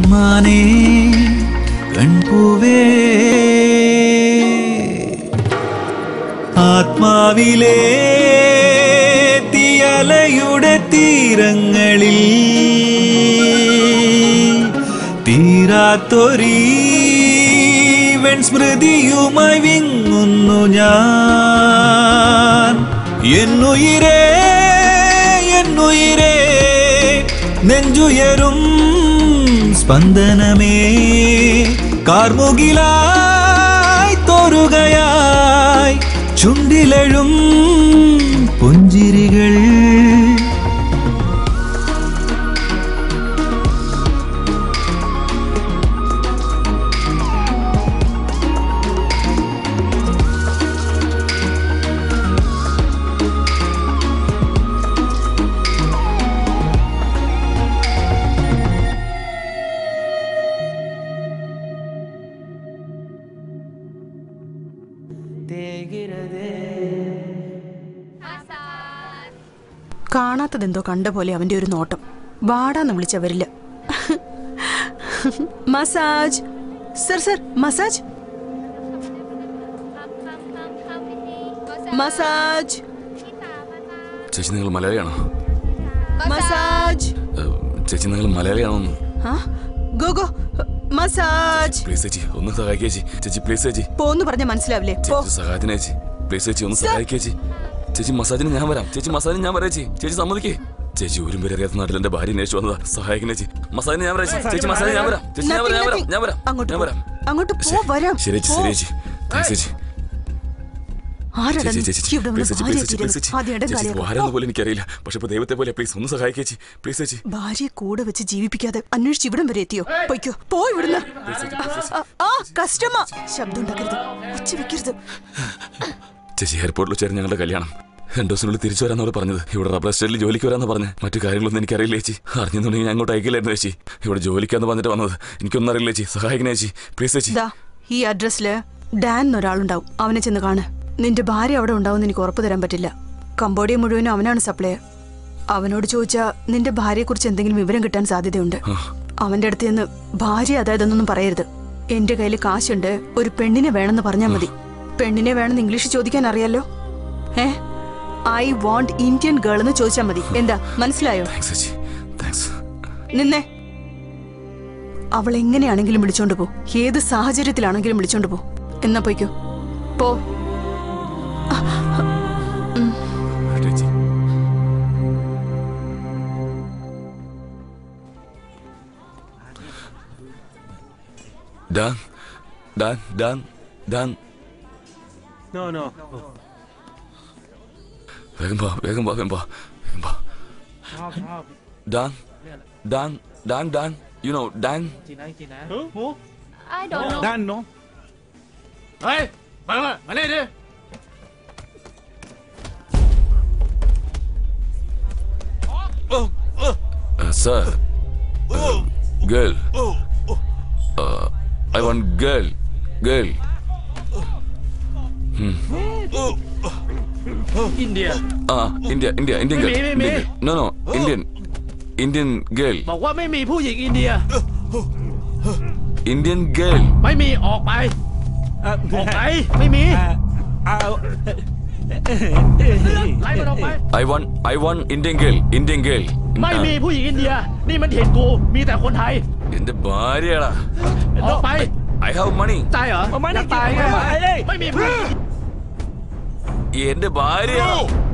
കൺമാനേ കൺപൂവേ ആത്മാവിലെ തീയലയുടെ തീരങ്ങളിൽ തീരാത്തൊരീ വെൺസ്മൃതിയുമായി വിങ്ങുന്നു ഞാൻ എന്നുയിരേ എന്നുയിരേ നെഞ്ചുയരും സ്പന്ദനമേ കാർമുകിലായി തോരുകയായി ചുണ്ടിലെഴും പുഞ്ചിരികൾ കാണാത്തതെന്തോ കണ്ട പോലെ അവന്റെ ഒരു നോട്ടം വാടാന്ന് വിളിച്ച വരില്ല massage sir sir massage massage ചേച്ചി നിങ്ങൾ മലയാളിയാണോ മസാജ് ഏഹ്, ചേച്ചി നിങ്ങൾ മലയാളിയാണോ ആ? ഗോ ഗോ മസാജ് പ്ലീസ് ചേച്ചി ഒന്ന് സഹായിക്കുക ചേച്ചി ചേച്ചി പ്ലീസ് ചേച്ചി പോന്ന് പറഞ്ഞ മനസ്സിലാവില്ലേ പോ ചേച്ചി സഹായത്തിന് ചേച്ചി പ്ലീസ് ചേച്ചി ഒന്ന് സഹായിക്കുക ചേച്ചി ചേച്ചി മസാജിന് ഞാൻ വരാം ചേച്ചി മസാജിന് ഞാൻ വരാം ചേച്ചി ചേച്ചി സമ്മതിക്കേ ചേച്ചി ഒരു പേര് അറിയാത്ത നാട്ടിൽ എന്റെ ഭാര്യ അന്വേഷിച്ചു വന്നതാ സഹായിക്കുന്ന ചേച്ചി മസാജിന് ഞാൻ വരാം ചേച്ചി ചേച്ചി മസാജിന് ഞാൻ വരാം ചേച്ചി ഞാൻ വരാം ഞാൻ വരാം ഞാൻ വരാം അങ്ങോട്ട് ഞാൻ പോ. വരാം അങ്ങോട്ട് പോ ശരി. വരാം ശരി ചേച്ചി പോ. ശരി ചേച്ചി താങ്ക്സ് ചേച്ചി ആരാടാ ചേച്ചി നീ? ചേച്ചി ഇവിടെ പ്ലീസ് വന്ന് ചേച്ചി ഭാര്യ പ്ലീസ് ചേച്ചി പ്ലീസ് ചേച്ചി ആദ്യം ഇടം ചേച്ചി കാലിയാക്കാം. ആരാന്ന് പോലും എനിക്കറിയില്ല പക്ഷെ ഇപ്പൊ ദൈവത്തെ പോലെ പ്ലീസ് ഒന്ന് സഹായിക്കുക ചേച്ചി പ്ലീസ് ചേച്ചി ഭാര്യയെ കൂടെ വെച്ച് ജീവിപ്പിക്കാതെ അന്വേഷിച്ച് ഇവിടം വരെ എത്തിയോ പൊയ്ക്കോ പോ ഇവിടുന്ന് ആ, ആ കസ്റ്റമർ ശബ്ദം ഉണ്ടാക്കരുത് ഉച്ച വെക്കരുത് ചേച്ചി എയർപോർട്ടിൽ വെച്ചായിരുന്നു ഞങ്ങളുടെ കല്യാണം രണ്ടു ദിവസത്തിനുള്ളിൽ തിരിച്ചു വരാന്നവർ പറഞ്ഞത് ഇവിടെ റബ്ബർ എസ്റ്റേറ്റിൽ ജോലിക്ക് വരാന്ന് പറഞ്ഞ് മറ്റു കാര്യങ്ങളൊന്നും എനിക്കറിയില്ല ചേച്ചി അറിഞ്ഞെന്നുണ്ടെങ്കിൽ ഞാൻ അങ്ങോട്ട് അയക്കില്ലായിരുന്നു ചേച്ചി ഇവിടെ ജോലിക്കാന്ന് പറഞ്ഞിട്ട് വന്നത് എനിക്കൊന്നും അറിയില്ല ചേച്ചി സഹായിക്കണേ ചേച്ചി പ്ലീസ് ചേച്ചി ദാ ഈ അഡ്രസ്സില് ഡാൻ എന്നൊരാളുണ്ടാവും അവനെ ചെന്ന് കാണ് നിന്റെ ഭാര്യ അവിടെ ഉണ്ടാവും എനിക്ക് ഉറപ്പ് തരാൻ പറ്റില്ല കംബോഡിയ മുഴുവനും അവനാണ് സപ്ലയർ അവനോട് ചോദിച്ചാ നിന്റെ ഭാര്യയെക്കുറിച്ച് എന്തെങ്കിലും വിവരം കിട്ടാൻ സാധ്യതയുണ്ട് അവന്റെ അടുത്ത് നിന്ന് ഭാര്യ അതായതൊന്നും പറയരുത് എന്റെ കയ്യിൽ കാശുണ്ട് ഒരു പെണ്ണിനെ വേണമെന്ന് പറഞ്ഞാൽ മതി പെണ്ണിനെ വേണമെന്ന് ഇംഗ്ലീഷ് ചോദിക്കാൻ അറിയാലോ ഏ ഐ വാണ്ട് ഇന്ത്യൻ ഗേൾ എന്ന് ചോദിച്ചാൽ മതി എന്താ മനസ്സിലായോ താങ്ക്സ് ചേച്ചി താങ്ക്സ് നിന്നെ അവൾ എങ്ങനെയാണെങ്കിലും വിളിച്ചോണ്ട് പോ ഏത് സാഹചര്യത്തിലാണെങ്കിലും വിളിച്ചോണ്ട് പോ എന്നാ പോയിക്കോ പോ ചേച്ചി ഡാൻ ഡാൻ ഡാൻ ഡാൻ No, no. വേഗം പോ വേഗം പോ വേഗം പോ വേഗം പോ ഡാൻ ഡാൻ ഡാൻ ഡാൻ യു നോ ഡാൻ I don't know. Dan, no. 哎，来来来来来， sir girl I want girl girl India， ആ ഇന്ത്യ ഇന്ത്യ ഇന്ത്യൻ ഗേൾ മേ, മേ, മേ. No no Indian Indian girl บอกว่าไม่มีผู้หญิงอินเดีย Indian girl ไม่มีออกไป ออกไป ไม่มี ไล่มันออกไป I want I want Indian girl Indian girl ไม่มีผู้หญิงอินเดีย นี่มันเห็นกู มีแต่คนไทย എന്റെ ഭാര്യയാടാ ออกไป I have money ตายเหรอจะตายไงไม่มีผู้หญิง എന്റെ ഭാര്യ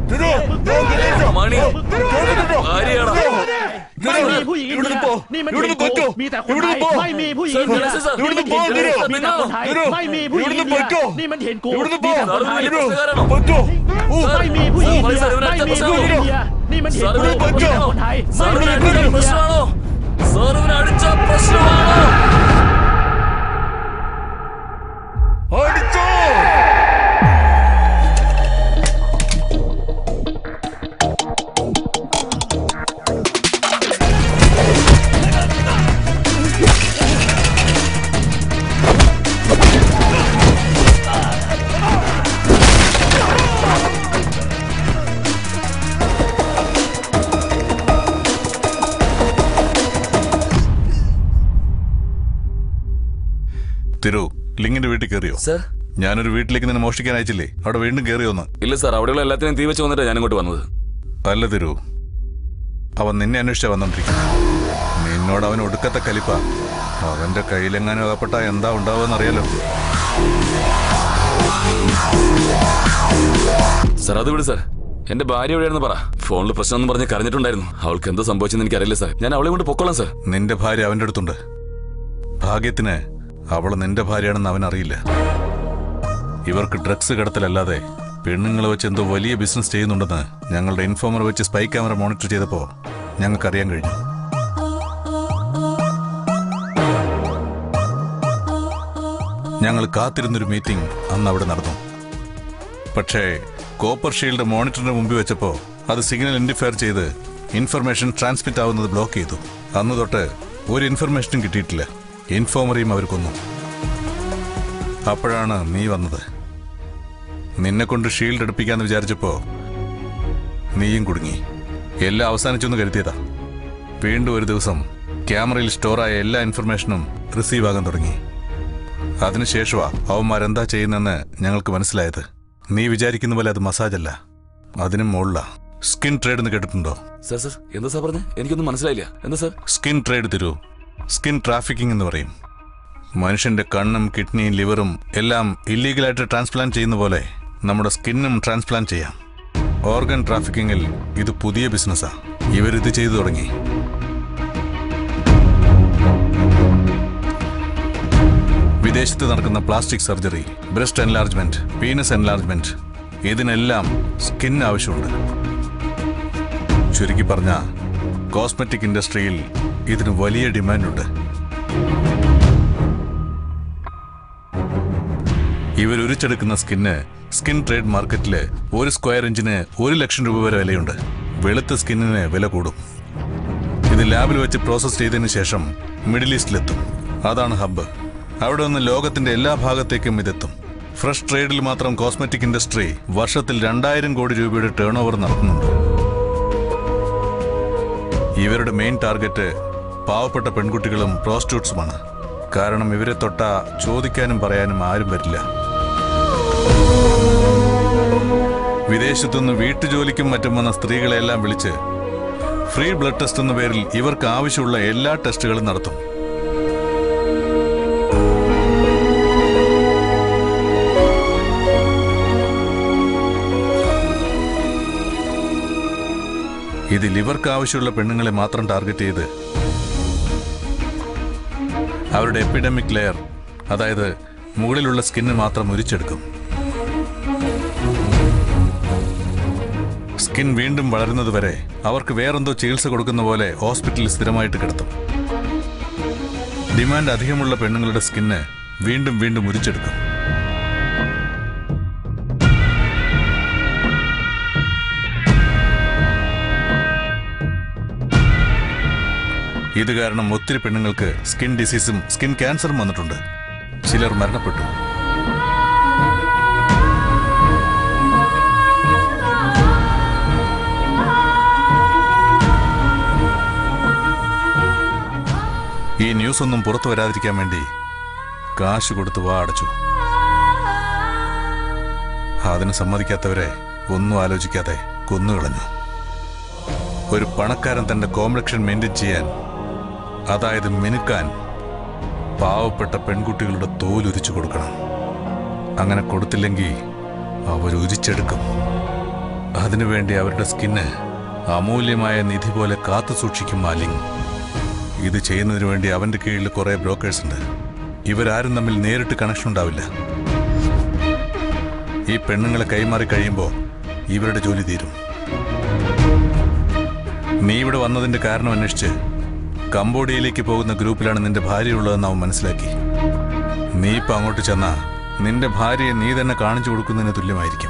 മണി ഭാര്യയാടാ ไม่มีผู้หญิงอินเดีย นี่มันเห็นกู มีแต่คนไทย ไม่มีผู้หญิงอินเดีย นี่มันเห็นกู มีแต่คนไทย ไม่มีผู้หญิงอินเดีย นี่มันเห็นกู มีแต่คนไทย ไม่มีผู้หญิงอินเดีย ไม่มีผู้หญิงอินเดีย นี่มันเห็นกู มีแต่คนไทย ไม่มีผู้หญิงอินเดีย പ്രശ്നമാണോ സാറിന് അടിച്ച പ്രശ്നമാണോ ആ തിരു ലിങ്ങിന്റെ വീട്ടിൽ കയറിയോ സർ ഞാനൊരു വീട്ടിലേക്ക് നിന്നെ മോഷ്ടിക്കാൻ അയച്ചില്ലേ അവിടെ വീണ്ടും കയറിയോന്ന് ഇല്ല സാർ അവിടെയുള്ള എല്ലാത്തിനും തീ വെച്ച് വന്നിട്ടാണ് ഞാൻ ഇങ്ങോട്ട് വന്നത് അല്ല തിരു അവൻ നിന്നെ അന്വേഷിച്ചാ വന്നോണ്ടിരിക്കുന്നു നിന്നോട് അവൻ ഒടുക്കത്തെ കലിപ്പ അവന്റെ കയ്യിലെങ്ങാനും അകപ്പെട്ട എന്താ ഉണ്ടാവുമെന്ന് അറിയാലോ സാർ അത് വിട് സാർ എന്റെ ഭാര്യ എവിടെയാണെന്ന് പറ ഫോണിൽ പ്രശ്നം പറഞ്ഞ് കരഞ്ഞിട്ടുണ്ടായിരുന്നു അവൾക്ക് എന്തോ സംഭവിച്ചെന്ന് എനിക്കറിയില്ല സാർ ഞാൻ അവളെ കൊണ്ട് പൊക്കോളാം സാർ നിന്റെ ഭാര്യ അവന്റെ അടുത്തുണ്ട് ഭാഗ്യത്തിന് അവൾ നിന്റെ ഭാര്യയാണെന്ന് അവൻ അറിയില്ല ഇവർക്ക് ഡ്രഗ്സ് കടത്തലല്ലാതെ പെണ്ണുങ്ങളെ വെച്ച് എന്തോ വലിയ ബിസിനസ് ചെയ്യുന്നുണ്ടെന്ന് ഞങ്ങളുടെ ഇൻഫോമർ വെച്ച് സ്പൈ ക്യാമറ മോണിറ്റർ ചെയ്തപ്പോൾ ഞങ്ങൾക്കറിയാൻ കഴിഞ്ഞു ഞങ്ങൾ കാത്തിരുന്നൊരു മീറ്റിംഗ് അന്ന് അവിടെ നടന്നു പക്ഷേ കോപ്പർ ഷീൽഡ് മോണിറ്ററിന് മുമ്പിൽ വെച്ചപ്പോൾ അത് സിഗ്നൽ ഇൻഡിഫയർ ചെയ്ത് ഇൻഫർമേഷൻ ട്രാൻസ്മിറ്റ് ആവുന്നത് ബ്ലോക്ക് ചെയ്തു അന്ന് തൊട്ട് ഒരു ഇൻഫർമേഷനും കിട്ടിയിട്ടില്ല ഇൻഫോമറേയും അവർ കൊന്നു അപ്പോഴാണ് നീ വന്നത് നിന്നെ കൊണ്ട് ഷീൽഡ് എടുപ്പിക്കാന്ന് വിചാരിച്ചപ്പോ നീയും കുടുങ്ങി എല്ലാം അവസാനിച്ചെന്ന് കരുതിയതാ വീണ്ടും ഒരു ദിവസം ക്യാമറയിൽ സ്റ്റോറായ എല്ലാ ഇൻഫർമേഷനും റിസീവ് ആകാൻ തുടങ്ങി അതിനുശേഷമാ അവന്മാരെന്താ ചെയ്യുന്നെന്ന് ഞങ്ങൾക്ക് മനസ്സിലായത് നീ വിചാരിക്കുന്ന പോലെ അത് മസാജല്ല അതിനും മുകളിലാ സ്കിൻ ട്രേഡ് എന്ന് കേട്ടിട്ടുണ്ടോ സാർ സാർ എന്താ സാർ പറഞ്ഞത് എനിക്കൊന്നും മനസ്സിലായില്ല എന്താ സാർ സ്കിൻ ട്രേഡ് തരൂ സ്കിൻ ട്രാഫിക്കിംഗ് എന്ന് പറയും മനുഷ്യന്റെ കണ്ണും കിഡ്നിയും ലിവറും എല്ലാം ഇല്ലീഗലായിട്ട് ട്രാൻസ്പ്ലാന്റ് ചെയ്യുന്ന പോലെ നമ്മുടെ സ്കിന്നും ട്രാൻസ്പ്ലാന്റ് ചെയ്യാം ഓർഗൻ ട്രാഫിക്കിങ്ങിൽ ഇത് പുതിയ ബിസിനസ്സാ ഇവരിത് ചെയ്തു തുടങ്ങി വിദേശത്ത് നടക്കുന്ന plastic surgery breast enlargement penis enlargement ഇതിനെല്ലാം സ്കിൻ ആവശ്യമുണ്ട് ചുരുക്കി പറഞ്ഞ കോസ്മെറ്റിക് ഇൻഡസ്ട്രിയിൽ ഇതിന് വലിയ ഡിമാൻഡുണ്ട് ഇവർ ഉരിച്ചെടുക്കുന്ന സ്കിന്ന് സ്കിൻ ട്രേഡ് മാർക്കറ്റില് ഒരു സ്ക്വയർ ഇഞ്ചിന് ഒരു ലക്ഷം രൂപ വരെ വിലയുണ്ട് വെളുത്ത സ്കിന്നിന് വില കൂടും ഇത് ലാബിൽ വെച്ച് പ്രോസസ് ചെയ്തതിന് ശേഷം മിഡിൽ ഈസ്റ്റിലെത്തും അതാണ് ഹബ്ബ് അവിടെ നിന്ന് ലോകത്തിന്റെ എല്ലാ ഭാഗത്തേക്കും ഇതെത്തും ഫ്രഷ് ട്രേഡിൽ മാത്രം കോസ്മെറ്റിക് ഇൻഡസ്ട്രി വർഷത്തിൽ രണ്ടായിരം കോടി രൂപയുടെ ടേൺ ഓവർ നടത്തുന്നുണ്ട് ഇവരുടെ മെയിൻ ടാർഗറ്റ് പാവപ്പെട്ട പെൺകുട്ടികളും പ്രോസ്റ്റിറ്റ്യൂട്ട്സുമാണ് കാരണം ഇവരെ തൊട്ട ചോദിക്കാനും പറയാനും ആരും വരില്ല വിദേശത്തുനിന്ന് വീട്ടുജോലിക്കും മറ്റും വന്ന സ്ത്രീകളെല്ലാം വിളിച്ച് ഫ്രീ ബ്ലഡ് ടെസ്റ്റ് എന്ന പേരിൽ ഇവർക്ക് ആവശ്യമുള്ള എല്ലാ ടെസ്റ്റുകളും നടത്തും ഇതിൽ ഇവർക്ക് ആവശ്യമുള്ള പെണ്ണുങ്ങളെ മാത്രം ടാർഗറ്റ് ചെയ്ത് അവരുടെ എപ്പിഡമിക് ലെയർ അതായത് മുകളിലുള്ള സ്കിന്ന് മാത്രം ഉരിച്ചെടുക്കും സ്കിൻ വീണ്ടും വളരുന്നത് വരെ അവർക്ക് വേറെന്തോ ചികിത്സ കൊടുക്കുന്ന പോലെ ഹോസ്പിറ്റലിൽ സ്ഥിരമായിട്ട് കിടത്തും ഡിമാൻഡ് അധികമുള്ള പെണ്ണുങ്ങളുടെ സ്കിന്ന് വീണ്ടും വീണ്ടും ഉരിച്ചെടുക്കും ഇത് കാരണം ഒത്തിരി പെണ്ണുങ്ങൾക്ക് സ്കിൻ ഡിസീസും സ്കിൻ ക്യാൻസറും വന്നിട്ടുണ്ട് ചിലർ മരണപ്പെട്ടു ഈ ന്യൂസ് ഒന്നും പുറത്തു വരാതിരിക്കാൻ വേണ്ടി കാശ് കൊടുത്ത് വാ അടച്ചു അതിന് സമ്മതിക്കാത്തവരെ ഒന്നും ആലോചിക്കാതെ കൊന്നുകളഞ്ഞു ഒരു പണക്കാരൻ തന്റെ കോംപ്ലക്ഷൻ മെയിൻറ്റെയിൻ ചെയ്യാൻ അതായത് മിനുക്കാൻ പാവപ്പെട്ട പെൺകുട്ടികളുടെ തോലുരിച്ചു കൊടുക്കണം അങ്ങനെ കൊടുത്തില്ലെങ്കിൽ അവർ ഉരിച്ചെടുക്കും അതിനുവേണ്ടി അവരുടെ സ്കിന്ന് അമൂല്യമായ നിധി പോലെ കാത്തു സൂക്ഷിക്കും മാലിംഗ് ഇത് ചെയ്യുന്നതിന് വേണ്ടി അവന്റെ കീഴിൽ കുറെ ബ്രോക്കേഴ്സ് ഉണ്ട് ഇവരാരും തമ്മിൽ നേരിട്ട് കണക്ഷൻ ഉണ്ടാവില്ല ഈ പെണ്ണുങ്ങളെ കൈമാറി കഴിയുമ്പോൾ ഇവരുടെ ജോലി തീരും നീ ഇവിടെ വന്നതിന്റെ കാരണം അന്വേഷിച്ച് കംബോഡിയയിലേക്ക് പോകുന്ന ഗ്രൂപ്പിലാണ് നിന്റെ ഭാര്യ ഉള്ളതെന്ന് അവൻ മനസ്സിലാക്കി നീ ഇപ്പൊ അങ്ങോട്ട് ചെന്നാ നിന്റെ ഭാര്യയെ നീ തന്നെ കാണിച്ചു കൊടുക്കുന്നതിന് തുല്യമായിരിക്കും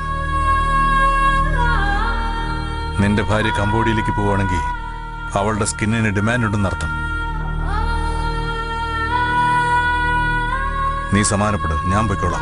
നിന്റെ ഭാര്യ കംബോഡിയയിലേക്ക് പോവുകയാണെങ്കിൽ അവളുടെ സ്കിന്നിന് ഡിമാൻഡ് ഉണ്ടെന്ന് അർത്ഥം നീ സമാനപ്പെട് ഞാൻ പൊയ്ക്കോളാം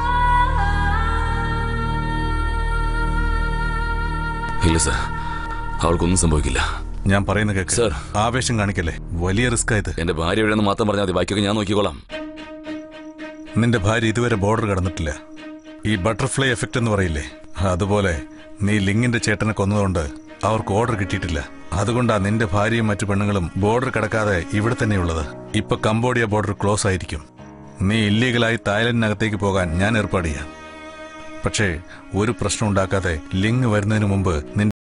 ഇല്ല സാർ അവൾക്കൊന്നും സംഭവിക്കില്ല ഞാൻ പറയുന്ന കേക്ക് സർ. ആവേശം കാണിക്കല്ലേ വലിയ റിസ്ക് ഇത് എന്റെ ഭാര്യ എവിടെയെന്ന് മാത്രം പറഞ്ഞാൽ മതി ബാക്കിയൊക്കെ ഞാൻ നോക്കിക്കോളാം നിന്റെ ഭാര്യ ഇതുവരെ ബോർഡർ കടന്നിട്ടില്ല ഈ ബട്ടർഫ്ലൈ എഫക്റ്റ് എന്ന് പറയില്ലേ അതുപോലെ നീ ലിങ്ങിന്റെ ചേട്ടനെ കൊന്നതുകൊണ്ട് അവർക്ക് ഓർഡർ കിട്ടിയിട്ടില്ല അതുകൊണ്ടാ നിന്റെ ഭാര്യയും മറ്റു പെണ്ണുങ്ങളും ബോർഡർ കടക്കാതെ ഇവിടെ തന്നെയുള്ളത് ഇപ്പൊ കംബോഡിയ ബോർഡർ ക്ലോസ് ആയിരിക്കും നീ ഇല്ലീഗലായി തായ്ലൻഡിനകത്തേക്ക് പോകാൻ ഞാൻ ഏർപ്പാട് ചെയ്യാം പക്ഷേ ഒരു പ്രശ്നം ഉണ്ടാക്കാതെ ലിങ് വരുന്നതിന് മുമ്പ് നിന്റെ